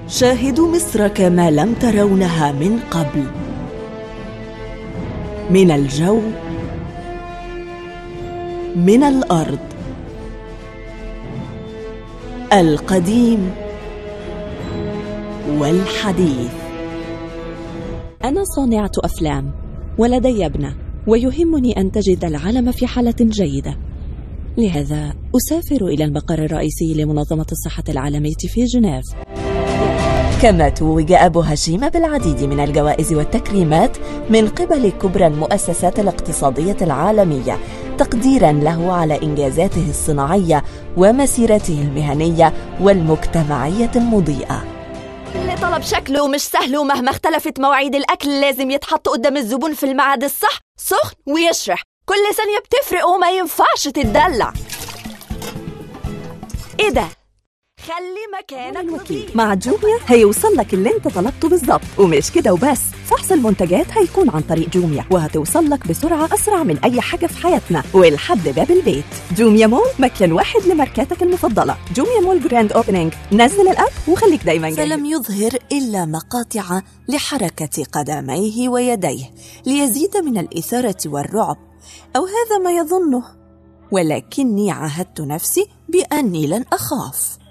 شاهدوا مصر كما لم ترونها من قبل من الجو من الارض القديم والحديث انا صانعه افلام ولدي ابنه ويهمني ان تجد العالم في حاله جيده لهذا اسافر الى المقر الرئيسي لمنظمه الصحه العالميه في جنيف كما توج أبو هشيم بالعديد من الجوائز والتكريمات من قبل كبرى المؤسسات الاقتصادية العالمية تقديرا له على إنجازاته الصناعية ومسيرته المهنية والمجتمعية المضيئة اللي طلب شكله مش سهل ومهما اختلفت مواعيد الأكل لازم يتحط قدام الزبون في الميعاد الصح سخن ويشرح كل ثانية بتفرق وما ينفعش تتدلع ايه ده؟ خلي مكانك نظيف مع جوميا هيوصل لك اللي انت طلبته بالظبط ومش كده وبس فحص المنتجات هيكون عن طريق جوميا وهتوصل لك بسرعة أسرع من أي حاجة في حياتنا ولحد باب البيت جوميا مول مكان واحد لماركاتك المفضلة جوميا مول جراند أوبننج نزل الأب وخليك دايما جاهز فلم يظهر إلا مقاطع لحركة قدميه ويديه ليزيد من الإثارة والرعب أو هذا ما يظنه ولكني عاهدت نفسي بأني لن أخاف